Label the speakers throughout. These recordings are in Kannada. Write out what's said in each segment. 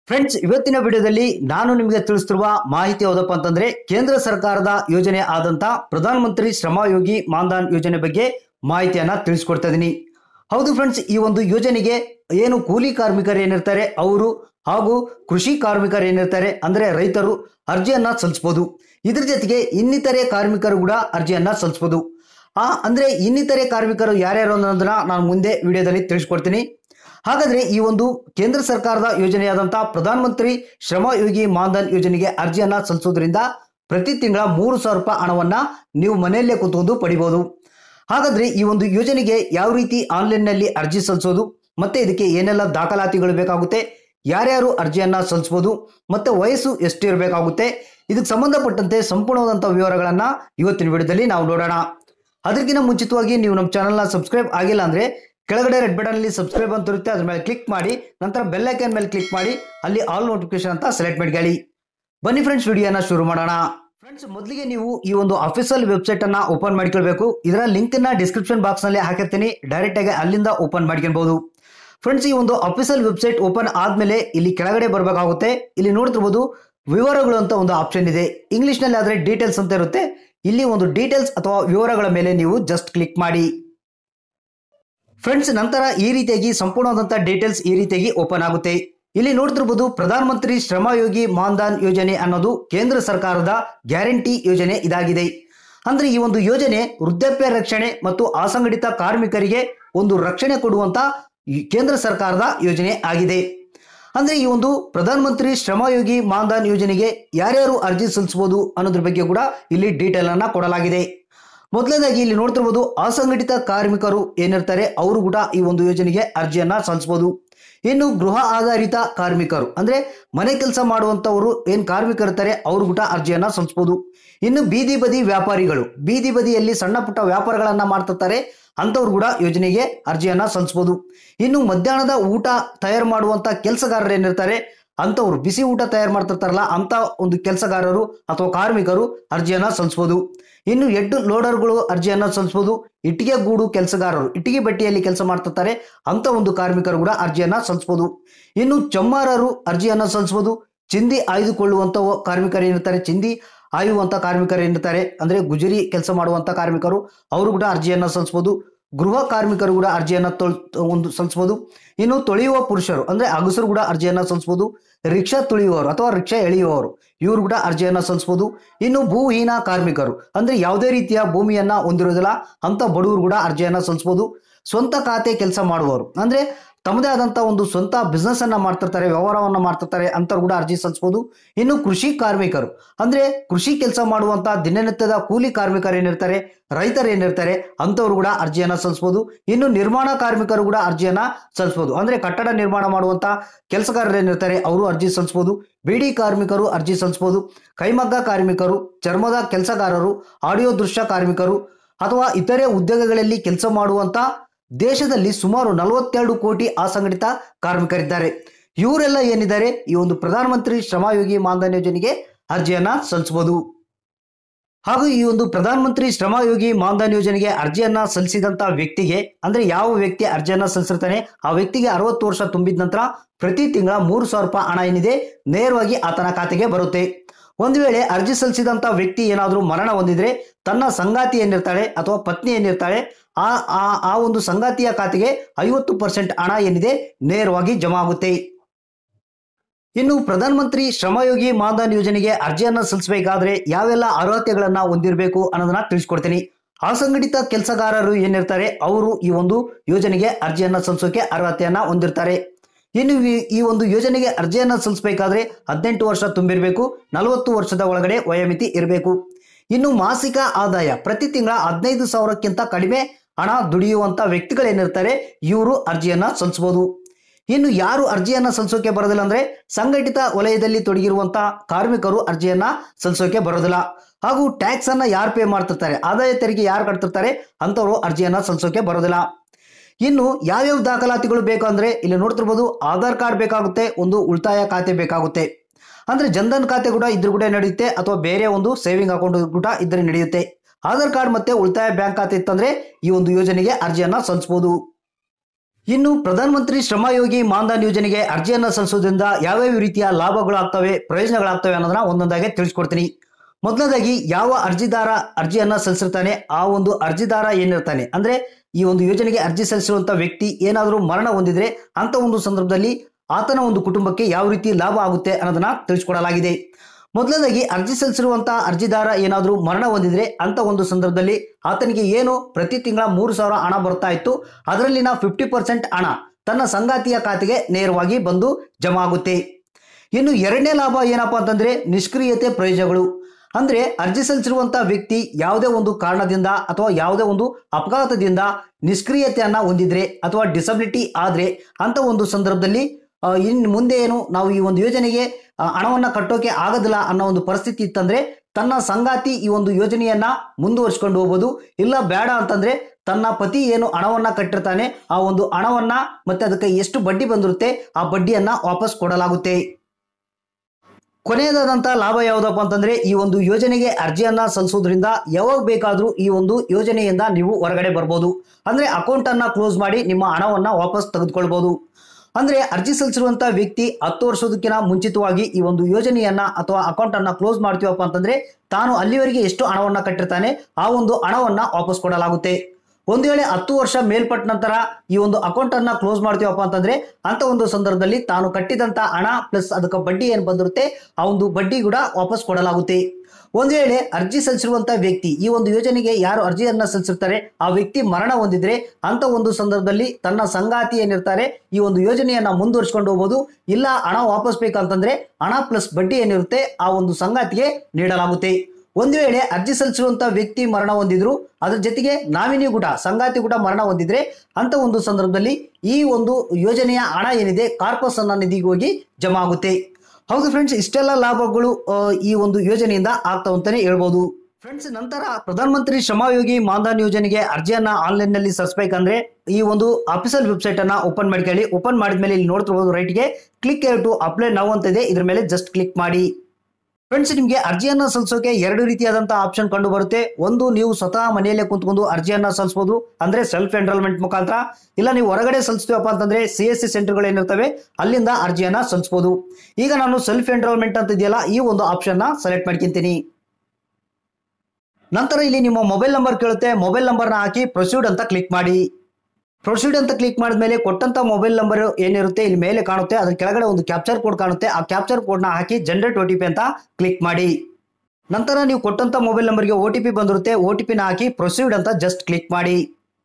Speaker 1: ಫ್ರೆಂಡ್ಸ್ ಇವತ್ತಿನ ವಿಡಿಯೋದಲ್ಲಿ ನಾನು ನಿಮಗೆ ತಿಳಿಸ್ತಿರುವ ಮಾಹಿತಿ ಯಾವುದಪ್ಪ ಅಂತಂದ್ರೆ ಕೇಂದ್ರ ಸರ್ಕಾರದ ಯೋಜನೆ ಆದಂತ ಪ್ರಧಾನ ಮಂತ್ರಿ ಶ್ರಮಯೋಗಿ ಮಾನ್ಧನ್ ಯೋಜನೆ ಬಗ್ಗೆ ಮಾಹಿತಿಯನ್ನ ತಿಳಿಸ್ಕೊಡ್ತಾ ಇದೀನಿ ಹೌದು ಫ್ರೆಂಡ್ಸ್ ಈ ಒಂದು ಯೋಜನೆಗೆ ಏನು ಕೂಲಿ ಕಾರ್ಮಿಕರು ಏನಿರ್ತಾರೆ ಅವರು ಹಾಗೂ ಕೃಷಿ ಕಾರ್ಮಿಕರು ಏನಿರ್ತಾರೆ ಅಂದ್ರೆ ರೈತರು ಅರ್ಜಿಯನ್ನ ಸಲ್ಲಿಸಬಹುದು ಇದ್ರ ಜೊತೆಗೆ ಇನ್ನಿತರೆ ಕಾರ್ಮಿಕರು ಕೂಡ ಅರ್ಜಿಯನ್ನ ಸಲ್ಲಿಸಬಹುದು ಆ ಅಂದ್ರೆ ಇನ್ನಿತರೆ ಕಾರ್ಮಿಕರು ಯಾರ್ಯಾರು ಅನ್ನೋದನ್ನ ನಾನು ಮುಂದೆ ವಿಡಿಯೋದಲ್ಲಿ ತಿಳಿಸ್ಕೊಡ್ತೀನಿ ಹಾಗಾದ್ರೆ ಈ ಒಂದು ಕೇಂದ್ರ ಸರ್ಕಾರದ ಯೋಜನೆಯಾದಂತಹ ಪ್ರಧಾನ ಮಂತ್ರಿ ಶ್ರಮ ಯೋಗಿ ಮಾನ್ಧನ್ ಯೋಜನೆಗೆ ಅರ್ಜಿಯನ್ನ ಸಲ್ಲಿಸೋದ್ರಿಂದ ಪ್ರತಿ ತಿಂಗಳ ಮೂರು ಸಾವಿರ ರೂಪಾಯಿ ಹಣವನ್ನ ನೀವು ಮನೆಯಲ್ಲೇ ಕುತ್ಕೊಂಡು ಪಡಿಬಹುದು ಹಾಗಾದ್ರೆ ಈ ಒಂದು ಯೋಜನೆಗೆ ಯಾವ ರೀತಿ ಆನ್ಲೈನ್ನಲ್ಲಿ ಅರ್ಜಿ ಸಲ್ಲಿಸೋದು ಮತ್ತೆ ಇದಕ್ಕೆ ಏನೆಲ್ಲ ದಾಖಲಾತಿಗಳು ಬೇಕಾಗುತ್ತೆ ಯಾರ್ಯಾರು ಅರ್ಜಿಯನ್ನ ಸಲ್ಲಿಸಬಹುದು ಮತ್ತೆ ವಯಸ್ಸು ಎಷ್ಟು ಇರಬೇಕಾಗುತ್ತೆ ಇದಕ್ಕೆ ಸಂಬಂಧಪಟ್ಟಂತೆ ಸಂಪೂರ್ಣವಾದಂತಹ ವಿವರಗಳನ್ನ ಇವತ್ತಿನ ವಿಡಿಯೋದಲ್ಲಿ ನಾವು ನೋಡೋಣ ಅದಕ್ಕಿಂತ ಮುಂಚಿತವಾಗಿ ನೀವು ನಮ್ಮ ಚಾನಲ್ನ ಸಬ್ಸ್ಕ್ರೈಬ್ ಆಗಿಲ್ಲ ಅಂದ್ರೆ ಕೆಳಗಡೆ ರೆಡ್ ಬಟನ್ ಅಲ್ಲಿ ಸಬ್ಸ್ಕ್ರೈಬ್ ಅಂತ ಇರುತ್ತೆ ಅದ್ರ ಮೇಲೆ ಕ್ಲಿಕ್ ಮಾಡಿ ನಂತರ ಬೆಲ್ ಐಕನ್ ಮೇಲೆ ಕ್ಲಿಕ್ ಮಾಡಿ ಅಲ್ಲಿ ಆಲ್ ನೋಟಿಫಿಕೇಶನ್ ಅಂತ ಸೆಲೆಕ್ಟ್ ಮಾಡ್ಕೊಳ್ಳಿ ಬನ್ನಿ ಫ್ರೆಂಡ್ಸ್ ವಿಡಿಯೋನ ಶುರು ಮಾಡೋಣ ಫ್ರೆಂಡ್ಸ್ ಮೊದಲಿಗೆ ನೀವು ಈ ಒಂದು ಅಫಿಷಿಯಲ್ ವೆಬ್ಸೈಟ್ ಅನ್ನ ಓಪನ್ ಮಾಡ್ಕೊಳ್ಬೇಕು ಇದರ ಲಿಂಕ್ ಅನ್ನ ಡಿಸ್ಕ್ರಿಪ್ಷನ್ ಬಾಕ್ಸ್ ನಲ್ಲಿ ಹಾಕಿರ್ತೀನಿ ಡೈರೆಕ್ಟ್ ಆಗಿ ಅಲ್ಲಿಂದ ಓಪನ್ ಮಾಡ್ಕೊಬಹುದು ಫ್ರೆಂಡ್ಸ್ ಈ ಒಂದು ಅಫಿಷಿಯಲ್ ವೆಬ್ಸೈಟ್ ಓಪನ್ ಆದ್ಮೇಲೆ ಇಲ್ಲಿ ಕೆಳಗಡೆ ಬರಬೇಕಾಗುತ್ತೆ ಇಲ್ಲಿ ನೋಡ್ತಿರ್ಬೋದು ವಿವರಗಳು ಅಂತ ಒಂದು ಆಪ್ಷನ್ ಇದೆ ಇಂಗ್ಲಿಷ್ ನಲ್ಲಿ ಆದ್ರೆ ಡೀಟೇಲ್ಸ್ ಅಂತ ಇರುತ್ತೆ ಇಲ್ಲಿ ಒಂದು ಡೀಟೇಲ್ಸ್ ಅಥವಾ ವಿವರಗಳ ಮೇಲೆ ನೀವು ಜಸ್ಟ್ ಕ್ಲಿಕ್ ಮಾಡಿ ಫ್ರೆಂಡ್ಸ್ ನಂತರ ಈ ರೀತಿಯಾಗಿ ಸಂಪೂರ್ಣವಾದಂತಹ ಡೀಟೇಲ್ಸ್ ಈ ರೀತಿಯಾಗಿ ಓಪನ್ ಆಗುತ್ತೆ ಇಲ್ಲಿ ನೋಡ್ತಿರ್ಬೋದು ಪ್ರಧಾನ ಮಂತ್ರಿ ಶ್ರಮಯೋಗಿ ಮಾನ್ಧನ್ ಯೋಜನೆ ಅನ್ನೋದು ಕೇಂದ್ರ ಸರ್ಕಾರದ ಗ್ಯಾರಂಟಿ ಯೋಜನೆ ಇದಾಗಿದೆ ಅಂದ್ರೆ ಈ ಒಂದು ಯೋಜನೆ ವೃದ್ಧಾಪ್ಯ ರಕ್ಷಣೆ ಮತ್ತು ಅಸಂಘಟಿತ ಕಾರ್ಮಿಕರಿಗೆ ಒಂದು ರಕ್ಷಣೆ ಕೊಡುವಂತ ಈ ಕೇಂದ್ರ ಸರ್ಕಾರದ ಯೋಜನೆ ಆಗಿದೆ ಅಂದ್ರೆ ಈ ಒಂದು ಪ್ರಧಾನ ಮಂತ್ರಿ ಶ್ರಮಯೋಗಿ ಮಾನ್ಧನ್ ಯೋಜನೆಗೆ ಯಾರ್ಯಾರು ಅರ್ಜಿ ಸಲ್ಲಿಸಬಹುದು ಅನ್ನೋದ್ರ ಬಗ್ಗೆ ಕೂಡ ಇಲ್ಲಿ ಡೀಟೇಲ್ ಅನ್ನ ಕೊಡಲಾಗಿದೆ ಮೊದಲನೇದಾಗಿ ಇಲ್ಲಿ ನೋಡ್ತಿರ್ಬೋದು ಅಸಂಘಟಿತ ಕಾರ್ಮಿಕರು ಏನಿರ್ತಾರೆ ಅವರು ಕೂಡ ಈ ಒಂದು ಯೋಜನೆಗೆ ಅರ್ಜಿಯನ್ನ ಸಲ್ಲಿಸಬಹುದು ಇನ್ನು ಗೃಹ ಆಧಾರಿತ ಕಾರ್ಮಿಕರು ಅಂದ್ರೆ ಮನೆ ಕೆಲಸ ಮಾಡುವಂತವರು ಏನ್ ಕಾರ್ಮಿಕರು ಇರ್ತಾರೆ ಅವರು ಕೂಡ ಅರ್ಜಿಯನ್ನ ಸಲ್ಲಿಸಬಹುದು ಇನ್ನು ಬೀದಿ ಬದಿ ವ್ಯಾಪಾರಿಗಳು ಬೀದಿ ಬದಿಯಲ್ಲಿ ಸಣ್ಣ ಪುಟ್ಟ ವ್ಯಾಪಾರಗಳನ್ನ ಮಾಡ್ತಿರ್ತಾರೆ ಅಂಥವ್ರು ಕೂಡ ಯೋಜನೆಗೆ ಅರ್ಜಿಯನ್ನ ಸಲ್ಲಿಸಬಹುದು ಇನ್ನು ಮಧ್ಯಾಹ್ನದ ಊಟ ತಯಾರು ಮಾಡುವಂತ ಕೆಲಸಗಾರರು ಏನಿರ್ತಾರೆ ಅಂಥವ್ರು ಬಿಸಿ ಊಟ ತಯಾರು ಮಾಡ್ತಿರ್ತಾರಲ್ಲ ಅಂತ ಒಂದು ಕೆಲಸಗಾರರು ಅಥವಾ ಕಾರ್ಮಿಕರು ಅರ್ಜಿಯನ್ನ ಸಲ್ಲಿಸಬಹುದು ಇನ್ನು ಎಡ್ಡು ಲೋಡರ್ಗಳು ಅರ್ಜಿಯನ್ನ ಸಲ್ಲಿಸಬಹುದು ಇಟ್ಟಿಗೆ ಗೂಡು ಕೆಲಸಗಾರರು ಇಟ್ಟಿಗೆ ಬಟ್ಟೆಯಲ್ಲಿ ಕೆಲಸ ಮಾಡ್ತಿರ್ತಾರೆ ಅಂತ ಒಂದು ಕಾರ್ಮಿಕರು ಕೂಡ ಅರ್ಜಿಯನ್ನ ಸಲ್ಲಿಸಬಹುದು ಇನ್ನು ಚಮ್ಮಾರರು ಅರ್ಜಿಯನ್ನ ಸಲ್ಲಿಸಬಹುದು ಚಿಂದಿ ಆಯ್ದುಕೊಳ್ಳುವಂತ ಕಾರ್ಮಿಕರು ಏನಿರ್ತಾರೆ ಚಿಂದಿ ಆಯುವಂತ ಕಾರ್ಮಿಕರು ಏನಿರ್ತಾರೆ ಅಂದ್ರೆ ಗುಜರಿ ಕೆಲಸ ಮಾಡುವಂತ ಕಾರ್ಮಿಕರು ಅವರು ಕೂಡ ಅರ್ಜಿಯನ್ನ ಸಲ್ಲಿಸಬಹುದು ಗೃಹ ಕಾರ್ಮಿಕರು ಕೂಡ ಅರ್ಜಿಯನ್ನ ತೊಳ್- ಒಂದು ಸಲ್ಲಿಸಬಹುದು ಇನ್ನು ತೊಳೆಯುವ ಪುರುಷರು ಅಂದ್ರೆ ಅಗಸರು ಕೂಡ ಅರ್ಜಿಯನ್ನ ಸಲ್ಲಿಸಬಹುದು ರಿಕ್ಷಾ ತುಳಿಯುವವರು ಅಥವಾ ರಿಕ್ಷಾ ಎಳೆಯುವವರು ಇವರು ಕೂಡ ಅರ್ಜಿಯನ್ನ ಸಲ್ಲಿಸಬಹುದು ಇನ್ನು ಭೂಹೀನ ಕಾರ್ಮಿಕರು ಅಂದ್ರೆ ಯಾವುದೇ ರೀತಿಯ ಭೂಮಿಯನ್ನ ಹೊಂದಿರೋದಿಲ್ಲ ಅಂತ ಬಡವರು ಕೂಡ ಅರ್ಜಿಯನ್ನ ಸಲ್ಲಿಸಬಹುದು ಸ್ವಂತ ಖಾತೆ ಕೆಲಸ ಮಾಡುವವರು ಅಂದ್ರೆ ತಮ್ಮದೇ ಆದಂತ ಒಂದು ಸ್ವಂತ ಬಿಸ್ನೆಸ್ ಅನ್ನ ಮಾಡ್ತಿರ್ತಾರೆ ವ್ಯವಹಾರವನ್ನ ಮಾಡ್ತಿರ್ತಾರೆ ಅಂತವ್ರು ಕೂಡ ಅರ್ಜಿ ಸಲ್ಲಿಸಬಹುದು ಇನ್ನು ಕೃಷಿ ಕಾರ್ಮಿಕರು ಅಂದ್ರೆ ಕೃಷಿ ಕೆಲಸ ಮಾಡುವಂತ ದಿನನಿತ್ಯದ ಕೂಲಿ ಕಾರ್ಮಿಕರು ಏನಿರ್ತಾರೆ ರೈತರು ಏನಿರ್ತಾರೆ ಅಂತವ್ರು ಕೂಡ ಅರ್ಜಿಯನ್ನ ಸಲ್ಲಿಸಬಹುದು ಇನ್ನು ನಿರ್ಮಾಣ ಕಾರ್ಮಿಕರು ಕೂಡ ಅರ್ಜಿಯನ್ನ ಸಲ್ಲಿಸಬಹುದು ಅಂದ್ರೆ ಕಟ್ಟಡ ನಿರ್ಮಾಣ ಮಾಡುವಂತ ಕೆಲಸಗಾರರು ಏನಿರ್ತಾರೆ ಅವರು ಅರ್ಜಿ ಸಲ್ಲಿಸಬಹುದು ಬಿಡಿ ಕಾರ್ಮಿಕರು ಅರ್ಜಿ ಸಲ್ಲಿಸಬಹುದು ಕೈಮಗ್ಗ ಕಾರ್ಮಿಕರು ಚರ್ಮದ ಕೆಲಸಗಾರರು ಆಡಿಯೋ ದೃಶ್ಯ ಕಾರ್ಮಿಕರು ಅಥವಾ ಇತರೆ ಉದ್ಯೋಗಗಳಲ್ಲಿ ಕೆಲಸ ಮಾಡುವಂತ ದೇಶದಲ್ಲಿ ಸುಮಾರು ನಲವತ್ತೆರಡು ಕೋಟಿ ಅಸಂಘಟಿತ ಕಾರ್ಮಿಕರಿದ್ದಾರೆ ಇವರೆಲ್ಲ ಏನಿದ್ದಾರೆ ಈ ಒಂದು ಪ್ರಧಾನಮಂತ್ರಿ ಶ್ರಮಯೋಗಿ ಮಾನ್ಧನ್ ಯೋಜನೆಗೆ ಅರ್ಜಿಯನ್ನ ಸಲ್ಲಿಸಬಹುದು ಹಾಗೂ ಈ ಒಂದು ಪ್ರಧಾನಮಂತ್ರಿ ಶ್ರಮಯೋಗಿ ಮಾನ್ಧನ್ ಯೋಜನೆಗೆ ಅರ್ಜಿಯನ್ನ ಸಲ್ಲಿಸಿದಂತ ವ್ಯಕ್ತಿಗೆ ಅಂದ್ರೆ ಯಾವ ವ್ಯಕ್ತಿ ಅರ್ಜಿಯನ್ನ ಸಲ್ಲಿಸಿರ್ತಾನೆ ಆ ವ್ಯಕ್ತಿಗೆ ಅರವತ್ತು ವರ್ಷ ತುಂಬಿದ ನಂತರ ಪ್ರತಿ ತಿಂಗಳ ಮೂರು ಸಾವಿರ ರೂಪಾಯಿ ಹಣ ಏನಿದೆ ನೇರವಾಗಿ ಆತನ ಖಾತೆಗೆ ಬರುತ್ತೆ ಒಂದು ವೇಳೆ ಅರ್ಜಿ ಸಲ್ಲಿಸಿದಂತ ವ್ಯಕ್ತಿ ಏನಾದರೂ ಮರಣ ಹೊಂದಿದ್ರೆ ತನ್ನ ಸಂಗಾತಿ ಏನಿರ್ತಾಳೆ ಅಥವಾ ಪತ್ನಿ ಏನಿರ್ತಾಳೆ ಆ ಆ ಆ ಒಂದು ಸಂಗಾತಿಯ ಖಾತೆಗೆ ಐವತ್ತು ಪರ್ಸೆಂಟ್ ಹಣ ಏನಿದೆ ನೇರವಾಗಿ ಜಮಾ ಆಗುತ್ತೆ ಇನ್ನು ಪ್ರಧಾನಮಂತ್ರಿ ಶ್ರಮಯೋಗಿ ಮಾನ್ಧನ್ ಯೋಜನೆಗೆ ಅರ್ಜಿಯನ್ನ ಸಲ್ಲಿಸಬೇಕಾದ್ರೆ ಯಾವೆಲ್ಲ ಅರ್ಹತೆಗಳನ್ನ ಹೊಂದಿರಬೇಕು ಅನ್ನೋದನ್ನ ತಿಳಿಸ್ಕೊಡ್ತೀನಿ ಅಸಂಘಟಿತ ಕೆಲಸಗಾರರು ಏನಿರ್ತಾರೆ ಅವರು ಈ ಒಂದು ಯೋಜನೆಗೆ ಅರ್ಜಿಯನ್ನ ಸಲ್ಲಿಸೋಕೆ ಅರ್ಹತೆಯನ್ನ ಹೊಂದಿರ್ತಾರೆ ಇನ್ನು ಈ- ಈ ಒಂದು ಯೋಜನೆಗೆ ಅರ್ಜಿಯನ್ನ ಸಲ್ಲಿಸಬೇಕಾದ್ರೆ ಹದಿನೆಂಟು ವರ್ಷ ತುಂಬಿರಬೇಕು ನಲವತ್ತು ವರ್ಷದ ಒಳಗಡೆ ವಯೋಮಿತಿ ಇರಬೇಕು ಇನ್ನು ಮಾಸಿಕ ಆದಾಯ ಪ್ರತಿ ತಿಂಗಳ ಹದಿನೈದು ಸಾವಿರಕ್ಕಿಂತ ಕಡಿಮೆ ಹಣ ದುಡಿಯುವಂತ ವ್ಯಕ್ತಿಗಳೇನಿರ್ತಾರೆ ಇವರು ಅರ್ಜಿಯನ್ನ ಸಲ್ಲಿಸಬಹುದು ಇನ್ನು ಯಾರು ಅರ್ಜಿಯನ್ನ ಸಲ್ಲಿಸೋಕೆ ಬರೋದಿಲ್ಲ ಅಂದ್ರೆ ಸಂಘಟಿತ ವಲಯದಲ್ಲಿ ತೊಡಗಿರುವಂತ ಕಾರ್ಮಿಕರು ಅರ್ಜಿಯನ್ನ ಸಲ್ಲಿಸೋಕೆ ಬರೋದಿಲ್ಲ ಹಾಗೂ ಟ್ಯಾಕ್ಸ್ ಅನ್ನ ಯಾರು ಪೇ ಮಾಡ್ತಿರ್ತಾರೆ ಆದಾಯ ತೆರಿಗೆ ಯಾರು ಕಟ್ತಿರ್ತಾರೆ ಅಂತವರು ಅರ್ಜಿಯನ್ನ ಸಲ್ಲಿಸೋಕೆ ಬರೋದಿಲ್ಲ ಇನ್ನು ಯಾವ್ಯಾವ ದಾಖಲಾತಿಗಳು ಬೇಕು ಅಂದ್ರೆ ಇಲ್ಲಿ ನೋಡ್ತಿರ್ಬೋದು ಆಧಾರ್ ಕಾರ್ಡ್ ಬೇಕಾಗುತ್ತೆ ಒಂದು ಉಳಿತಾಯ ಖಾತೆ ಬೇಕಾಗುತ್ತೆ ಅಂದ್ರೆ ಜನ್ಧನ್ ಖಾತೆ ಕೂಡ ಇದ್ರ ಕೂಡ ನಡೆಯುತ್ತೆ ಅಥವಾ ಬೇರೆ ಒಂದು ಸೇವಿಂಗ್ ಅಕೌಂಟ್ ಕೂಡ ಇದ್ರೆ ನಡೆಯುತ್ತೆ ಆಧಾರ್ ಕಾರ್ಡ್ ಮತ್ತೆ ಉಳಿತಾಯ ಬ್ಯಾಂಕ್ ಖಾತೆ ಇತ್ತಂದ್ರೆ ಈ ಒಂದು ಯೋಜನೆಗೆ ಅರ್ಜಿಯನ್ನ ಸಲ್ಲಿಸಬಹುದು ಇನ್ನು ಪ್ರಧಾನಮಂತ್ರಿ ಶ್ರಮಯೋಗಿ ಮಾನ್ಧನ್ ಯೋಜನೆಗೆ ಅರ್ಜಿಯನ್ನ ಸಲ್ಲಿಸೋದ್ರಿಂದ ಯಾವ್ಯಾವ ರೀತಿಯ ಲಾಭಗಳಾಗ್ತವೆ ಪ್ರಯೋಜನಗಳಾಗ್ತವೆ ಅನ್ನೋದನ್ನ ಒಂದೊಂದಾಗಿ ತಿಳಿಸ್ಕೊಡ್ತೀನಿ ಮೊದಲನೇದಾಗಿ ಯಾವ ಅರ್ಜಿದಾರ ಅರ್ಜಿಯನ್ನ ಸಲ್ಲಿಸಿರ್ತಾನೆ ಆ ಒಂದು ಅರ್ಜಿದಾರ ಏನಿರ್ತಾನೆ ಅಂದ್ರೆ ಈ ಒಂದು ಯೋಜನೆಗೆ ಅರ್ಜಿ ಸಲ್ಲಿಸಿರುವಂತ ವ್ಯಕ್ತಿ ಏನಾದರೂ ಮರಣ ಹೊಂದಿದ್ರೆ ಅಂತ ಒಂದು ಸಂದರ್ಭದಲ್ಲಿ ಆತನ ಒಂದು ಕುಟುಂಬಕ್ಕೆ ಯಾವ ರೀತಿ ಲಾಭ ಆಗುತ್ತೆ ಅನ್ನೋದನ್ನ ತಿಳಿಸ್ಕೊಡಲಾಗಿದೆ ಮೊದಲನೇದಾಗಿ ಅರ್ಜಿ ಸಲ್ಲಿಸಿರುವಂತಹ ಅರ್ಜಿದಾರ ಏನಾದರೂ ಮರಣ ಹೊಂದಿದ್ರೆ ಅಂತ ಒಂದು ಸಂದರ್ಭದಲ್ಲಿ ಆತನಿಗೆ ಏನು ಪ್ರತಿ ತಿಂಗಳ ಮೂರು ಸಾವಿರ ಹಣ ಬರ್ತಾ ಇತ್ತು ಅದರಲ್ಲಿನ ಫಿಫ್ಟಿ ಪರ್ಸೆಂಟ್ ಹಣ ತನ್ನ ಸಂಗಾತಿಯ ಖಾತೆಗೆ ನೇರವಾಗಿ ಬಂದು ಜಮಾ ಆಗುತ್ತೆ ಇನ್ನು ಎರಡನೇ ಲಾಭ ಏನಪ್ಪಾ ಅಂತಂದ್ರೆ ನಿಷ್ಕ್ರಿಯತೆ ಪ್ರಯೋಜನಗಳು ಅಂದ್ರೆ ಅರ್ಜಿ ಸಲ್ಲಿಸಿರುವಂತಹ ವ್ಯಕ್ತಿ ಯಾವುದೇ ಒಂದು ಕಾರಣದಿಂದ ಅಥವಾ ಯಾವುದೇ ಒಂದು ಅಪಘಾತದಿಂದ ನಿಷ್ಕ್ರಿಯತೆಯನ್ನ ಹೊಂದಿದ್ರೆ ಅಥವಾ ಡಿಸಬಿಲಿಟಿ ಆದ್ರೆ ಅಂತ ಒಂದು ಸಂದರ್ಭದಲ್ಲಿ ಆ, ಇನ್ನು ಮುಂದೆ ಏನು ನಾವು ಈ ಒಂದು ಯೋಜನೆಗೆ ಆ, ಹಣವನ್ನ ಕಟ್ಟೋಕೆ ಆಗೋದಿಲ್ಲ ಅನ್ನೋ ಒಂದು ಪರಿಸ್ಥಿತಿ ಇತ್ತಂದ್ರೆ ತನ್ನ ಸಂಗಾತಿ ಈ ಒಂದು ಯೋಜನೆಯನ್ನ ಮುಂದುವರಿಸ್ಕೊಂಡು ಹೋಗ್ಬೋದು ಇಲ್ಲ ಬೇಡ ಅಂತಂದ್ರೆ ತನ್ನ ಪತಿ ಏನು ಹಣವನ್ನ ಕಟ್ಟಿರ್ತಾನೆ ಆ ಒಂದು ಹಣವನ್ನ ಮತ್ತೆ ಅದಕ್ಕೆ ಎಷ್ಟು ಬಡ್ಡಿ ಬಂದಿರುತ್ತೆ ಆ ಬಡ್ಡಿಯನ್ನ ವಾಪಸ್ ಕೊಡಲಾಗುತ್ತೆ ಕೊನೆಯದಾದಂತಹ ಲಾಭ ಯಾವುದಪ್ಪ ಅಂತಂದ್ರೆ ಈ ಒಂದು ಯೋಜನೆಗೆ ಅರ್ಜಿಯನ್ನ ಸಲ್ಲಿಸೋದ್ರಿಂದ ಯಾವಾಗ ಬೇಕಾದ್ರೂ ಈ ಒಂದು ಯೋಜನೆಯಿಂದ ನೀವು ಹೊರಗಡೆ ಬರ್ಬೋದು ಅಂದ್ರೆ ಅಕೌಂಟ್ ಅನ್ನ ಕ್ಲೋಸ್ ಮಾಡಿ ನಿಮ್ಮ ಹಣವನ್ನ ವಾಪಸ್ ತೆಗೆದುಕೊಳ್ಬಹುದು ಅಂದ್ರೆ ಅರ್ಜಿ ಸಲ್ಲಿಸಿರುವಂತ ವ್ಯಕ್ತಿ ಹತ್ತು ವರ್ಷದಕ್ಕಿಂತ ಮುಂಚಿತವಾಗಿ ಈ ಒಂದು ಯೋಜನೆಯನ್ನ ಅಥವಾ ಅಕೌಂಟ್ ಅನ್ನ ಕ್ಲೋಸ್ ಮಾಡ್ತೀವಪ್ಪ ಅಂತಂದ್ರೆ ತಾನು ಅಲ್ಲಿವರೆಗೆ ಎಷ್ಟು ಹಣವನ್ನ ಕಟ್ಟಿರ್ತಾನೆ ಆ ಒಂದು ಹಣವನ್ನ ವಾಪಸ್ ಕೊಡಲಾಗುತ್ತೆ ಒಂದು ವೇಳೆ ಹತ್ತು ವರ್ಷ ಮೇಲ್ಪಟ್ಟ ನಂತರ ಈ ಒಂದು ಅಕೌಂಟ್ ಅನ್ನ ಕ್ಲೋಸ್ ಮಾಡ್ತೀವಪ್ಪ ಅಂತಂದ್ರೆ ಅಂತ ಒಂದು ಸಂದರ್ಭದಲ್ಲಿ ತಾನು ಕಟ್ಟಿದಂತ ಹಣ ಪ್ಲಸ್ ಅದಕ್ಕೆ ಬಡ್ಡಿ ಏನು ಬಂದಿರುತ್ತೆ ಆ ಒಂದು ಬಡ್ಡಿ ಕೂಡ ವಾಪಸ್ ಕೊಡಲಾಗುತ್ತೆ ಒಂದು ವೇಳೆ ಅರ್ಜಿ ಸಲ್ಲಿಸಿರುವಂತ ವ್ಯಕ್ತಿ ಈ ಒಂದು ಯೋಜನೆಗೆ ಯಾರು ಅರ್ಜಿಯನ್ನ ಸಲ್ಲಿಸಿರ್ತಾರೆ ಆ ವ್ಯಕ್ತಿ ಮರಣ ಹೊಂದಿದ್ರೆ ಅಂತ ಒಂದು ಸಂದರ್ಭದಲ್ಲಿ ತನ್ನ ಸಂಗಾತಿ ಏನಿರ್ತಾರೆ ಈ ಒಂದು ಯೋಜನೆಯನ್ನ ಮುಂದುವರಿಸಿಕೊಂಡು ಹೋಗ್ಬೋದು ಇಲ್ಲ ಹಣ ವಾಪಸ್ ಬೇಕಂತಂದ್ರೆ ಹಣ ಪ್ಲಸ್ ಬಡ್ಡಿ ಏನಿರುತ್ತೆ ಆ ಒಂದು ಸಂಗಾತಿಗೆ ನೀಡಲಾಗುತ್ತೆ ಒಂದು ವೇಳೆ ಅರ್ಜಿ ಸಲ್ಲಿಸಿರುವಂತ ವ್ಯಕ್ತಿ ಮರಣ ಹೊಂದಿದ್ರು ಅದ್ರ ಜೊತೆಗೆ ನಾಮಿನಿ ಕೂಡ ಸಂಗಾತಿ ಕೂಡ ಮರಣ ಹೊಂದಿದ್ರೆ ಅಂತ ಒಂದು ಸಂದರ್ಭದಲ್ಲಿ ಈ ಒಂದು ಯೋಜನೆಯ ಹಣ ಏನಿದೆ ಕಾರ್ಪಸ್ ಅನ್ನ ನಿಧಿಗೆ ಹೋಗಿ ಜಮಾ ಆಗುತ್ತೆ ಹೌದು ಫ್ರೆಂಡ್ಸ್ ಇಷ್ಟೆಲ್ಲ ಲಾಭಗಳು ಆ, ಈ ಒಂದು ಯೋಜನೆಯಿಂದ ಆಗ್ತಾವ ಅಂತಾನೆ ಹೇಳ್ಬೋದು ಫ್ರೆಂಡ್ಸ್ ನಂತರ ಪ್ರಧಾನಮಂತ್ರಿ ಶ್ರಮಯೋಗಿ ಮಾನ್ಧನ್ ಯೋಜನೆಗೆ ಅರ್ಜಿಯನ್ನ ಆನ್ಲೈನ್ ನಲ್ಲಿ ಸಲ್ಲಿಸಬೇಕಂದ್ರೆ ಈ ಒಂದು ಅಫಿಷಿಯಲ್ ವೆಬ್ಸೈಟ್ ಅನ್ನ ಓಪನ್ ಮಾಡ್ಕೊಳ್ಳಿ ಓಪನ್ ಮಾಡಿದ್ಮೇಲೆ ಇಲ್ಲಿ ನೋಡ್ತಿರ್ಬೋದು ರೈಟ್ಗೆ ಕ್ಲಿಕ್ ಟು ಅಪ್ಲೈ ನೌ ಅಂತ ಇದೆ ಇದ್ರ ಮೇಲೆ ಜಸ್ಟ್ ಕ್ಲಿಕ್ ಮಾಡಿ ಫ್ರೆಂಡ್ಸ್ ನಿಮಗೆ ಅರ್ಜಿಯನ್ನ ಸಲ್ಲಿಸೋಕೆ ಎರಡು ರೀತಿಯಾದಂತಹ ಆಪ್ಷನ್ ಕಂಡು ಬರುತ್ತೆ ಒಂದು ನೀವು ಸ್ವತಃ ಮನೆಯಲ್ಲೇ ಕುಂತ್ಕೊಂಡು ಅರ್ಜಿಯನ್ನ ಸಲ್ಲಿಸಬಹುದು ಅಂದ್ರೆ ಸೆಲ್ಫ್ ಎನ್ರೋಲ್ಮೆಂಟ್ ಮುಖಾಂತರ ಇಲ್ಲ ನೀವು ಹೊರಗಡೆ ಸಲ್ಲಿಸ್ತೀವಪ್ಪ ಅಂತಂದ್ರೆ ಸಿ ಎಸ್ ಸಿ ಸೆಂಟರ್ಗಳು ಏನಿರ್ತವೆ ಅಲ್ಲಿಂದ ಅರ್ಜಿಯನ್ನ ಸಲ್ಲಿಸಬಹುದು ಈಗ ನಾನು ಸೆಲ್ಫ್ ಎನ್ರೋಲ್ಮೆಂಟ್ ಅಂತ ಇದೆಯಲ್ಲ ಈ ಒಂದು ಆಪ್ಷನ್ ನ ಸೆಲೆಕ್ಟ್ ಮಾಡ್ಕೊಂತೀನಿ ನಂತರ ಇಲ್ಲಿ ನಿಮ್ಮ ಮೊಬೈಲ್ ನಂಬರ್ ಕೇಳುತ್ತೆ ಮೊಬೈಲ್ ನಂಬರ್ನ ಹಾಕಿ ಪ್ರೊಸೀಡ್ ಅಂತ ಕ್ಲಿಕ್ ಮಾಡಿ ಪ್ರೊಸೀಡ್ ಅಂತ ಕ್ಲಿಕ್ ಮಾಡಿದ್ಮೇಲೆ ಕೊಟ್ಟಂತ ಮೊಬೈಲ್ ನಂಬರ್ ಏನಿರುತ್ತೆ ಇಲ್ಲಿ ಮೇಲೆ ಕಾಣುತ್ತೆ ಅದ್ರ ಕೆಳಗಡೆ ಒಂದು ಕ್ಯಾಪ್ಚರ್ ಕೋಡ್ ಕಾಣುತ್ತೆ ಆ ಕ್ಯಾಪ್ಚರ್ ಕೋಡ್ನ ಹಾಕಿ ಜನರೇಟ್ ಒ ಟಿ ಪಿ ಅಂತ ಕ್ಲಿಕ್ ಮಾಡಿ ನಂತರ ನೀವು ಕೊಟ್ಟಂತ ಮೊಬೈಲ್ ನಂಬರ್ಗೆ ಒ ಟಿ ಪಿ ಬಂದಿರುತ್ತೆ ಒ ಟಿ ಪಿನ ಹಾಕಿ ಪ್ರೊಸೀಡ್ ಅಂತ ಜಸ್ಟ್ ಕ್ಲಿಕ್ ಮಾಡಿ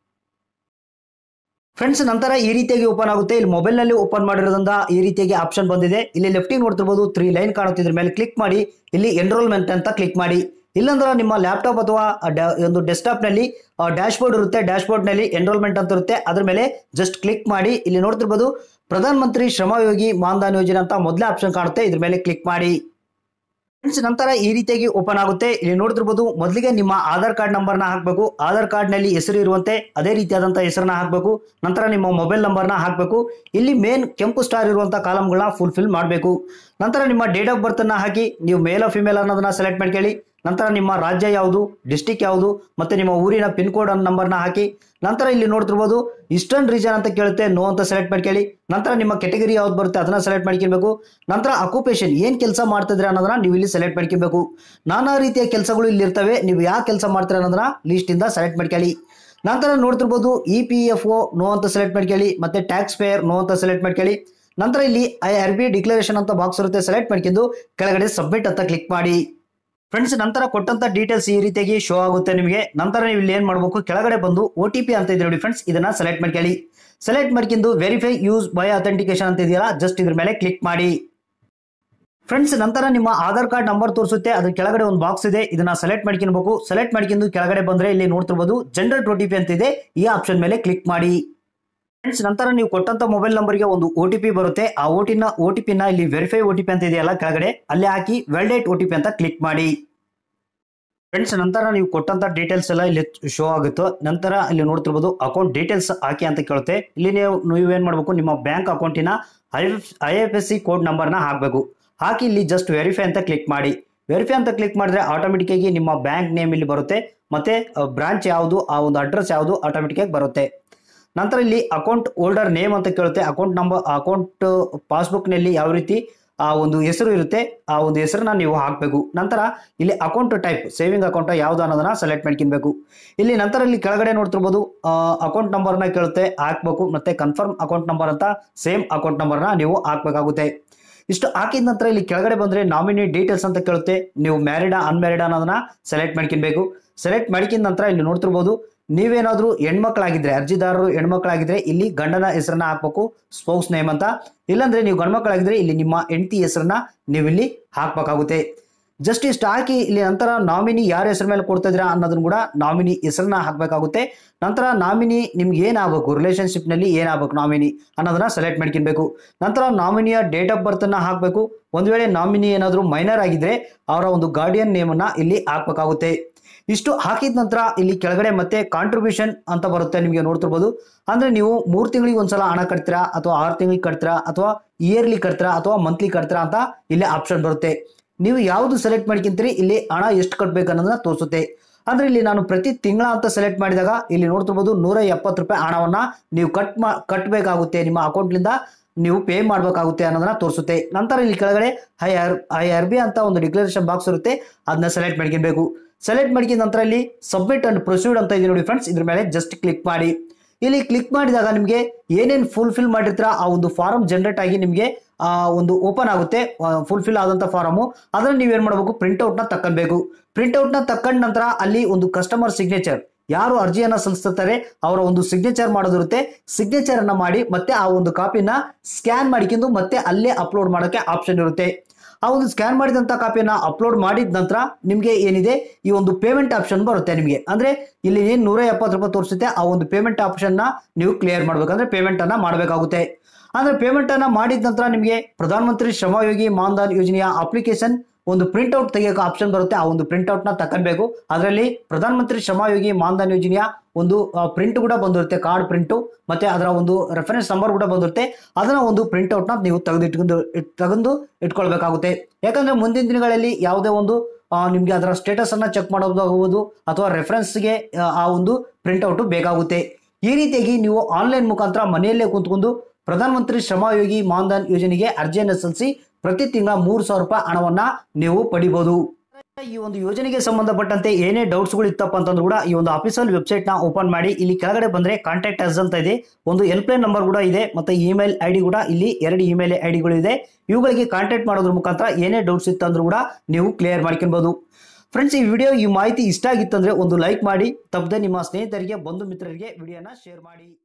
Speaker 1: ಫ್ರೆಂಡ್ಸ್ ನಂತರ ಈ ರೀತಿಯಾಗಿ ಓಪನ್ ಆಗುತ್ತೆ ಇಲ್ಲಿ ಮೊಬೈಲ್ ನಲ್ಲಿ ಓಪನ್ ಮಾಡಿರೋದ್ರಿಂದ ಈ ರೀತಿಯಾಗಿ ಆಪ್ಷನ್ ಬಂದಿದೆ ಇಲ್ಲಿ ಲೆಫ್ಟಿಗೆ ನೋಡ್ತಿರ್ಬೋದು ತ್ರೀ ಲೈನ್ ಕಾಣುತ್ತಿದ್ರ ಮೇಲೆ ಕ್ಲಿಕ್ ಮಾಡಿ ಇಲ್ಲಿ ಎನ್ರೋಲ್ಮೆಂಟ್ ಅಂತ ಕ್ಲಿಕ್ ಮಾಡಿ ಇಲ್ಲಾಂದ್ರೆ ನಿಮ್ಮ ಲ್ಯಾಪ್ಟಾಪ್ ಅಥವಾ ಡ- ಒಂದು ಡೆಸ್ಕ್ಟಾಪ್ ನಲ್ಲಿ ಡ್ಯಾಶ್ ಬೋರ್ಡ್ ಇರುತ್ತೆ ಡ್ಯಾಶ್ ಬೋರ್ಡ್ ನಲ್ಲಿ ಎನ್ರೋಲ್ಮೆಂಟ್ ಅಂತ ಇರುತ್ತೆ ಅದ್ರ ಮೇಲೆ ಜಸ್ಟ್ ಕ್ಲಿಕ್ ಮಾಡಿ ಇಲ್ಲಿ ನೋಡ್ತಿರ್ಬೋದು ಪ್ರಧಾನ ಮಂತ್ರಿ ಶ್ರಮಯೋಗಿ ಮಾನ್ಧನ್ ಯೋಜನೆ ಅಂತ ಮೊದಲೇ ಆಪ್ಷನ್ ಕಾಣುತ್ತೆ ಇದ್ರ ಮೇಲೆ ಕ್ಲಿಕ್ ಮಾಡಿ ಫ್ರೆಂಡ್ಸ್ ನಂತರ ಈ ರೀತಿಯಾಗಿ ಓಪನ್ ಆಗುತ್ತೆ ಇಲ್ಲಿ ನೋಡ್ತಿರ್ಬೋದು ಮೊದಲಿಗೆ ನಿಮ್ಮ ಆಧಾರ್ ಕಾರ್ಡ್ ನಂಬರ್ನ ಹಾಕಬೇಕು ಆಧಾರ್ ಕಾರ್ಡ್ ನಲ್ಲಿ ಹೆಸರು ಇರುವಂತೆ ಅದೇ ರೀತಿಯಾದಂತಹ ಹೆಸರನ್ನ ಹಾಕಬೇಕು ನಂತರ ನಿಮ್ಮ ಮೊಬೈಲ್ ನಂಬರ್ನ ಹಾಕಬೇಕು ಇಲ್ಲಿ ಮೇನ್ ಕೆಂಪು ಸ್ಟಾರ್ ಇರುವಂತಹ ಕಾಲಮ್ಗಳನ್ನ ಫುಲ್ಫಿಲ್ ಮಾಡಬೇಕು ನಂತರ ನಿಮ್ಮ ಡೇಟ್ ಆಫ್ ಬರ್ತ್ ಅನ್ನ ಹಾಕಿ ನೀವು ಮೇಲ್ ಫಿಮೇಲ್ ಅನ್ನೋದನ್ನ ಸೆಲೆಕ್ಟ್ ಮಾಡ್ಕೊಳ್ಳಿ ನಂತರ ನಿಮ್ಮ ರಾಜ್ಯ ಯಾವುದು ಡಿಸ್ಟಿಕ್ ಯಾವುದು ಮತ್ತೆ ನಿಮ್ಮ ಊರಿನ ಪಿನ್ ಕೋಡ್ ನಂಬರ್ನ ಹಾಕಿ ನಂತರ ಇಲ್ಲಿ ನೋಡ್ತಿರ್ಬೋದು ಈಸ್ಟರ್ನ್ ರೀಜನ್ ಅಂತ ಕೇಳುತ್ತೆ ನೋ ಅಂತ ಸೆಲೆಕ್ಟ್ ಮಾಡ್ಕೊಳ್ಳಿ ನಂತರ ನಿಮ್ಮ ಕೆಟಗರಿ ಯಾವ್ದು ಬರುತ್ತೆ ಅದನ್ನ ಸೆಲೆಕ್ಟ್ ಮಾಡ್ಕೊಬೇಕು ನಂತರ ಅಕ್ಯುಪೇಷನ್ ಏನ್ ಕೆಲಸ ಮಾಡ್ತಿದ್ರೆ ಅನ್ನೋದನ್ನ ನೀವು ಇಲ್ಲಿ ಸೆಲೆಕ್ಟ್ ಮಾಡ್ಕೊಬೇಕು ನಾನಾ ರೀತಿಯ ಕೆಲಸಗಳು ಇಲ್ಲಿ ಇರ್ತವೆ ನೀವು ಯಾವ ಕೆಲಸ ಮಾಡ್ತೀರ ಅನ್ನೋದನ್ನ ಲಿಸ್ಟ್ ಇಂದ ಸೆಲೆಕ್ಟ್ ಮಾಡ್ಕೊಳ್ಳಿ ನಂತರ ನೋಡ್ತಿರ್ಬೋದು E P F O no ಅಂತ ಸೆಲೆಕ್ಟ್ ಮಾಡ್ಕೊಳ್ಳಿ ಮತ್ತೆ ಟ್ಯಾಕ್ಸ್ ಪೇಯರ್ ನೋ ಅಂತ ಸೆಲೆಕ್ಟ್ ಮಾಡ್ಕೊಳ್ಳಿ ನಂತರ ಇಲ್ಲಿ ಐ ಆರ್ ಬಿ ಡಿಕ್ಲರೇಷನ್ ಅಂತ ಬಾಕ್ಸ್ ಇರುತ್ತೆ ಸೆಲೆಕ್ಟ್ ಮಾಡ್ಕೊಂಡು ಕೆಳಗಡೆ ಸಬ್ಮಿಟ್ ಅಂತ ಕ್ಲಿಕ್ ಮಾಡಿ ಫ್ರೆಂಡ್ಸ್ ನಂತರ ಕೊಟ್ಟಂತ ಡೀಟೇಲ್ಸ್ ಈ ರೀತಿಯಾಗಿ ಶೋ ಆಗುತ್ತೆ ನಿಮಗೆ ನಂತರ ನೀವು ಇಲ್ಲಿ ಏನ್ ಮಾಡಬೇಕು ಕೆಳಗಡೆ ಬಂದು ಒ ಟಿ ಪಿ ಅಂತ ಇದೆ ನೋಡಿ ಫ್ರೆಂಡ್ಸ್ ಇದನ್ನ ಸೆಲೆಕ್ಟ್ ಮಾಡ್ಕೊಳ್ಳಿ ಸೆಲೆಕ್ಟ್ ಮಾಡ್ಕೊಂಡು ವೆರಿಫೈ ಯೂಸ್ ಬೈ ಅಥೆಂಟಿಕೇಶನ್ ಅಂತ ಇದೆಯಲ್ಲ ಜಸ್ಟ್ ಇದ್ರ ಮೇಲೆ ಕ್ಲಿಕ್ ಮಾಡಿ ಫ್ರೆಂಡ್ಸ್ ನಂತರ ನಿಮ್ಮ ಆಧಾರ್ ಕಾರ್ಡ್ ನಂಬರ್ ತೋರಿಸುತ್ತೆ ಅದ್ರ ಕೆಳಗಡೆ ಒಂದು ಬಾಕ್ಸ್ ಇದೆ ಇದನ್ನ ಸೆಲೆಕ್ಟ್ ಮಾಡ್ಕೊಬೇಕು ಸೆಲೆಕ್ಟ್ ಮಾಡ್ಕೊಂಡು ಕೆಳಗಡೆ ಬಂದ್ರೆ ಇಲ್ಲಿ ನೋಡ್ತಿರ್ಬೋದು ಜನರೇಟ್ ಒ ಟಿ ಪಿ ಅಂತ ಇದೆ ಈ ಆಪ್ಷನ್ ಮೇಲೆ ಕ್ಲಿಕ್ ಮಾಡಿ ಫ್ರೆಂಡ್ಸ್ ನಂತರ ನೀವು ಕೊಟ್ಟಂತ ಮೊಬೈಲ್ ನಂಬರ್ಗೆ ಒಂದು ಒ ಟಿ ಪಿ ಬರುತ್ತೆ ಆ ಓ ಟಿನ ಒ ಟಿ ಪಿನ ಇಲ್ಲಿ ವೆರಿಫೈ ಒ ಟಿ ಪಿ ಅಂತ ಇದೆಯಲ್ಲ ಕೆಳಗಡೆ ಅಲ್ಲಿ ಹಾಕಿ ವೆಲ್ಡೇಟ್ ಒ ಟಿ ಪಿ ಅಂತ ಕ್ಲಿಕ್ ಮಾಡಿ ಫ್ರೆಂಡ್ಸ್ ನಂತರ ನೀವು ಕೊಟ್ಟಂತ ಡೀಟೇಲ್ಸ್ ಎಲ್ಲ ಇಲ್ಲಿ ಶೋ ಆಗುತ್ತೆ ನಂತರ ಇಲ್ಲಿ ನೋಡ್ತಿರ್ಬೋದು ಅಕೌಂಟ್ ಡೀಟೇಲ್ಸ್ ಹಾಕಿ ಅಂತ ಕೇಳುತ್ತೆ ಇಲ್ಲಿ ನೀವು ನೀವೇನ್ ಮಾಡಬೇಕು ನಿಮ್ಮ ಬ್ಯಾಂಕ್ ಅಕೌಂಟಿನ I F S C code ನಂಬರ್ನ ಹಾಕಬೇಕು ಹಾಕಿ ಇಲ್ಲಿ ಜಸ್ಟ್ ವೆರಿಫೈ ಅಂತ ಕ್ಲಿಕ್ ಮಾಡಿ ವೆರಿಫೈ ಅಂತ ಕ್ಲಿಕ್ ಮಾಡಿದ್ರೆ ಆಟೋಮೆಟಿಕ್ ಆಗಿ ನಿಮ್ಮ ಬ್ಯಾಂಕ್ ನೇಮ್ ಇಲ್ಲಿ ಬರುತ್ತೆ ಮತ್ತೆ ಬ್ರಾಂಚ್ ಯಾವುದು ಆ ಒಂದು ಅಡ್ರೆಸ್ ಯಾವುದು ಆಟೋಮೆಟಿಕ್ ಆಗಿ ಬರುತ್ತೆ ನಂತರ ಇಲ್ಲಿ ಅಕೌಂಟ್ ಹೋಲ್ಡರ್ ನೇಮ್ ಅಂತ ಕೇಳುತ್ತೆ ಅಕೌಂಟ್ ನಂಬರ್ ಅಕೌಂಟ್ ಪಾಸ್ಬುಕ್ನಲ್ಲಿ ಯಾವ ರೀತಿ ಆ ಒಂದು ಹೆಸರು ಇರುತ್ತೆ ಆ ಒಂದು ಹೆಸರನ್ನ ನೀವು ಹಾಕಬೇಕು ನಂತರ ಇಲ್ಲಿ ಅಕೌಂಟ್ ಟೈಪ್ ಸೇವಿಂಗ್ ಅಕೌಂಟ್ ಯಾವ್ದು ಅನ್ನೋದನ್ನ ಸೆಲೆಕ್ಟ್ ಮಾಡ್ಕೊಬೇಕು ಇಲ್ಲಿ ನಂತರ ಇಲ್ಲಿ ಕೆಳಗಡೆ ನೋಡ್ತಿರ್ಬೋದು ಅಕೌಂಟ್ ನಂಬರ್ನ ಕೇಳುತ್ತೆ ಹಾಕ್ಬೇಕು ಮತ್ತೆ ಕನ್ಫರ್ಮ್ ಅಕೌಂಟ್ ನಂಬರ್ ಅಂತ ಸೇಮ್ ಅಕೌಂಟ್ ನಂಬರ್ನ ನೀವು ಹಾಕ್ಬೇಕಾಗುತ್ತೆ ಇಷ್ಟು ಹಾಕಿದ ನಂತರ ಇಲ್ಲಿ ಕೆಳಗಡೆ ಬಂದ್ರೆ ನಾಮಿನಿ ಡೀಟೇಲ್ಸ್ ಅಂತ ಕೇಳುತ್ತೆ ನೀವು ಮ್ಯಾರಿಡಾ ಅನ್ಮ್ಯಾರಿಡಾ ಅನ್ನೋದನ್ನ ಸೆಲೆಕ್ಟ್ ಮಾಡ್ಕೊಬೇಕು ಸೆಲೆಕ್ಟ್ ಮಾಡ್ಕಿದ ನಂತರ ಇಲ್ಲಿ ನೋಡ್ತಿರ್ಬೋದು ನೀವೇನಾದ್ರೂ ಹೆಣ್ಮಕ್ಳಾಗಿದ್ರೆ ಅರ್ಜಿದಾರರು ಹೆಣ್ಮಕ್ಳಾಗಿದ್ರೆ ಇಲ್ಲಿ ಗಂಡನ ಹೆಸರನ್ನ ಹಾಕ್ಬೇಕು ಸ್ಪೌಸ್ ನೇಮ್ ಅಂತ ಇಲ್ಲಾಂದ್ರೆ ನೀವು ಗಂಡ್ಮಕ್ಳಾಗಿದ್ರೆ ಇಲ್ಲಿ ನಿಮ್ಮ ಹೆಂಡತಿ ಹೆಸರನ್ನ ನೀವು ಇಲ್ಲಿ ಹಾಕ್ಬೇಕಾಗುತ್ತೆ ಜಸ್ಟ್ ಇಷ್ಟು ಹಾಕಿ ಇಲ್ಲಿ ನಂತರ ನಾಮಿನಿ ಯಾರ ಹೆಸರು ಮೇಲೆ ಕೊಡ್ತಾ ಇದ್ದೀರಾ ಅನ್ನೋದನ್ನ ಕೂಡ ನಾಮಿನಿ ಹೆಸರನ್ನ ಹಾಕಬೇಕಾಗುತ್ತೆ ನಂತರ ನಾಮಿನಿ ನಿಮ್ಗೆ ಏನಾಗಬೇಕು ರಿಲೇಶನ್ಶಿಪ್ನಲ್ಲಿ ಏನಾಗಬೇಕು ನಾಮಿನಿ ಅನ್ನೋದನ್ನ ಸೆಲೆಕ್ಟ್ ಮಾಡ್ಕೊಬೇಕು ನಂತರ ನಾಮಿನಿಯ ಡೇಟ್ ಆಫ್ ಬರ್ತನ್ನ ಹಾಕಬೇಕು ಒಂದು ವೇಳೆ ನಾಮಿನಿ ಏನಾದರೂ ಮೈನರ್ ಆಗಿದ್ರೆ ಅವರ ಒಂದು ಗಾರ್ಡಿಯನ್ ನೇಮನ್ನ ಇಲ್ಲಿ ಹಾಕಬೇಕಾಗುತ್ತೆ ಇಷ್ಟು ಹಾಕಿದ ನಂತರ ಇಲ್ಲಿ ಕೆಳಗಡೆ ಮತ್ತೆ ಕಾಂಟ್ರಿಬ್ಯೂಷನ್ ಅಂತ ಬರುತ್ತೆ ನಿಮಗೆ ನೋಡ್ತಿರ್ಬೋದು ಅಂದ್ರೆ ನೀವು ಮೂರು ತಿಂಗಳಿಗೆ ಒಂದ್ಸಲ ಹಣ ಕಟ್ತೀರಾ ಅಥವಾ ಆರು ತಿಂಗಳಿಗೆ ಕಟ್ತೀರಾ ಅಥವಾ ಇಯರ್ಲಿ ಕಟ್ತೀರಾ ಅಥವಾ ಮಂತ್ಲಿ ಕಟ್ತೀರಾ ಅಂತ ಇಲ್ಲಿ ಆಪ್ಷನ್ ಬರುತ್ತೆ ನೀವು ಯಾವುದು ಸೆಲೆಕ್ಟ್ ಮಾಡ್ಕೊಂತೀರಿ ಇಲ್ಲಿ ಹಣ ಎಷ್ಟು ಕಟ್ಬೇಕು ಅನ್ನೋದನ್ನ ತೋರಿಸುತ್ತೆ ಅಂದ್ರೆ ಇಲ್ಲಿ ನಾನು ಪ್ರತಿ ತಿಂಗಳ ಅಂತ ಸೆಲೆಕ್ಟ್ ಮಾಡಿದಾಗ ಇಲ್ಲಿ ನೋಡ್ತಿರ್ಬೋದು ನೂರ ಎಪ್ಪತ್ತು ರೂಪಾಯಿ ಹಣವನ್ನ ನೀವು ಕಟ್ ಮಾ ಕಟ್ಟಬೇಕಾಗುತ್ತೆ ನಿಮ್ಮ ಅಕೌಂಟ್ಲಿಂದ ನೀವು ಪೇ ಮಾಡಬೇಕಾಗುತ್ತೆ ಅನ್ನೋದನ್ನ ತೋರಿಸುತ್ತೆ ನಂತರ ಇಲ್ಲಿ ಕೆಳಗಡೆ I R I R B ಅಂತ ಒಂದು ಡಿಕ್ಲರೇಷನ್ ಬಾಕ್ಸ್ ಇರುತ್ತೆ ಅದನ್ನ ಸೆಲೆಕ್ಟ್ ಮಾಡ್ಕೊಬೇಕು ಸೆಲೆಕ್ಟ್ ಮಾಡಿದ ನಂತರ ಇಲ್ಲಿ ಸಬ್ಮಿಟ್ ಅಂಡ್ ಪ್ರೊಸೀಡ್ ಅಂತ ಇದೆ ನೋಡಿ ಫ್ರೆಂಡ್ಸ್ ಇದ್ರ ಮೇಲೆ ಜಸ್ಟ್ ಕ್ಲಿಕ್ ಮಾಡಿ ಇಲ್ಲಿ ಕ್ಲಿಕ್ ಮಾಡಿದಾಗ ನಿಮಗೆ ಏನೇನು ಫುಲ್ಫಿಲ್ ಮಾಡಿರ್ತೀರ ಆ ಒಂದು ಫಾರಮ್ ಜನರೇಟ್ ಆಗಿ ನಿಮಗೆ ಆ ಒಂದು ಓಪನ್ ಆಗುತ್ತೆ ಫುಲ್ಫಿಲ್ ಆದಂಥ ಫಾರಮು ಅದನ್ನು ನೀವೇನು ಮಾಡಬೇಕು ಪ್ರಿಂಟ್ಔಟ್ನ ತಕ್ಕೊಬೇಕು ಪ್ರಿಂಟ್ಔಟ್ನ ತಕ್ಕೊಂಡ ನಂತರ ಅಲ್ಲಿ ಒಂದು ಕಸ್ಟಮರ್ ಸಿಗ್ನೇಚರ್ ಯಾರು ಅರ್ಜಿಯನ್ನ ಸಲ್ಲಿಸ್ತಾರೆ ಅವರ ಒಂದು ಸಿಗ್ನೇಚರ್ ಮಾಡೋದಿರುತ್ತೆ ಸಿಗ್ನೇಚರ್ ಅನ್ನ ಮಾಡಿ ಮತ್ತೆ ಆ ಒಂದು ಕಾಪಿನ ಸ್ಕ್ಯಾನ್ ಮಾಡಿಕೊಂಡು ಮತ್ತೆ ಅಲ್ಲೇ ಅಪ್ಲೋಡ್ ಮಾಡೋಕ್ಕೆ ಆಪ್ಷನ್ ಇರುತ್ತೆ ಆ ಒಂದು ಸ್ಕ್ಯಾನ್ ಮಾಡಿದಂಥ ಕಾಪಿಯನ್ನು ಅಪ್ಲೋಡ್ ಮಾಡಿದ ನಂತರ ನಿಮಗೆ ಏನಿದೆ ಈ ಒಂದು ಪೇಮೆಂಟ್ ಆಪ್ಷನ್ ಬರುತ್ತೆ ನಿಮಗೆ ಅಂದ್ರೆ ಇಲ್ಲಿ ಏನು ನೂರ ಎಪ್ಪತ್ತು ರೂಪಾಯಿ ತೋರಿಸುತ್ತೆ ಆ ಒಂದು ಪೇಮೆಂಟ್ ಆಪ್ಷನ್ನ ನೀವು ಕ್ಲಿಯರ್ ಮಾಡ್ಬೇಕಂದ್ರೆ ಪೇಮೆಂಟ್ ಅನ್ನ ಮಾಡಬೇಕಾಗುತ್ತೆ ಅಂದ್ರೆ ಪೇಮೆಂಟ್ ಅನ್ನ ಮಾಡಿದ ನಂತರ ನಿಮಗೆ ಪ್ರಧಾನಮಂತ್ರಿ ಶ್ರಮಯೋಗಿ ಮಾನ್ಧನ್ ಯೋಜನೆಯ ಅಪ್ಲಿಕೇಶನ್ ಒಂದು ಪ್ರಿಂಟ್ಔಟ್ ತೆಗಿಯೋಕೆ ಆಪ್ಷನ್ ಬರುತ್ತೆ ಆ ಒಂದು ಪ್ರಿಂಟ್ಔಟ್ನ ತಗೊಳ್ಬೇಕು ಅದರಲ್ಲಿ ಪ್ರಧಾನಮಂತ್ರಿ ಶ್ರಮಯೋಗಿ ಮಾನ್ಧನ್ ಯೋಜನೆಯ ಒಂದು ಪ್ರಿಂಟ್ ಕೂಡ ಬಂದಿರುತ್ತೆ ಕಾರ್ಡ್ ಪ್ರಿಂಟು ಮತ್ತೆ ಅದರ ಒಂದು ರೆಫರೆನ್ಸ್ ನಂಬರ್ ಕೂಡ ಬಂದಿರುತ್ತೆ ಅದನ್ನ ಒಂದು ಪ್ರಿಂಟ್ಔಟ್ನ ನೀವು ತೆಗೆದಿಟ್ಕೊಂಡು ತೆಗೆದು ಇಟ್ಕೊಳ್ಬೇಕಾಗುತ್ತೆ ಯಾಕಂದ್ರೆ ಮುಂದಿನ ದಿನಗಳಲ್ಲಿ ಯಾವುದೇ ಒಂದು ಆ, ನಿಮ್ಗೆ ಅದರ ಸ್ಟೇಟಸ್ ಅನ್ನ ಚೆಕ್ ಮಾಡೋದಾಗಬಹುದು ಅಥವಾ ರೆಫರೆನ್ಸ್ಗೆ ಆ ಒಂದು ಪ್ರಿಂಟ್ಔಟ್ ಬೇಕಾಗುತ್ತೆ ಈ ರೀತಿಯಾಗಿ ನೀವು ಆನ್ಲೈನ್ ಮುಖಾಂತರ ಮನೆಯಲ್ಲೇ ಕುಂತ್ಕೊಂಡು ಪ್ರಧಾನಮಂತ್ರಿ ಶ್ರಮಯೋಗಿ ಮಾನ್ಧನ್ ಯೋಜನೆಗೆ ಅರ್ಜಿಯನ್ನು ಸಲ್ಲಿಸಿ ಪ್ರತಿ ತಿಂಗಳ ಮೂರು ಸಾವಿರ ರೂಪಾಯಿ ಹಣವನ್ನ ನೀವು ಪಡಿಬಹುದು ಈ ಒಂದು ಯೋಜನೆಗೆ ಸಂಬಂಧಪಟ್ಟಂತೆ ಏನೇ ಡೌಟ್ಸ್ಗಳು ಇತ್ತಪ್ಪ ಅಂತಂದ್ರೂ ಕೂಡ ಈ ಒಂದು ಅಫಿಷಿಯಲ್ ವೆಬ್ಸೈಟ್ ನ ಓಪನ್ ಮಾಡಿ ಇಲ್ಲಿ ಕೆಳಗಡೆ ಬಂದ್ರೆ ಕಾಂಟ್ಯಾಕ್ಟ್ ಅಸ್ ಅಂತ ಇದೆ ಒಂದು ಹೆಲ್ಪ್ಲೈನ್ ನಂಬರ್ ಕೂಡ ಇದೆ ಮತ್ತೆ ಇಮೇಲ್ ಐ ಡಿ ಕೂಡ ಇಲ್ಲಿ ಎರಡು ಇಮೇಲ್ ಐ ಡಿಗಳು ಇದೆ ಇವುಗಳಿಗೆ ಕಾಂಟ್ಯಾಕ್ಟ್ ಮಾಡೋದ್ರ ಮುಖಾಂತರ ಏನೇ ಡೌಟ್ಸ್ ಇತ್ತಂದ್ರೂ ಕೂಡ ನೀವು ಕ್ಲಿಯರ್ ಮಾಡ್ಕೊಬಹುದು ಫ್ರೆಂಡ್ಸ್ ಈ ವಿಡಿಯೋ ಈ ಮಾಹಿತಿ ಇಷ್ಟ ಆಗಿತ್ತಂದ್ರೆ ಒಂದು ಲೈಕ್ ಮಾಡಿ ತಪ್ಪದೆ ನಿಮ್ಮ ಸ್ನೇಹಿತರಿಗೆ ಬಂಧು ಮಿತ್ರರಿಗೆ ವಿಡಿಯೋನ ಶೇರ್ ಮಾಡಿ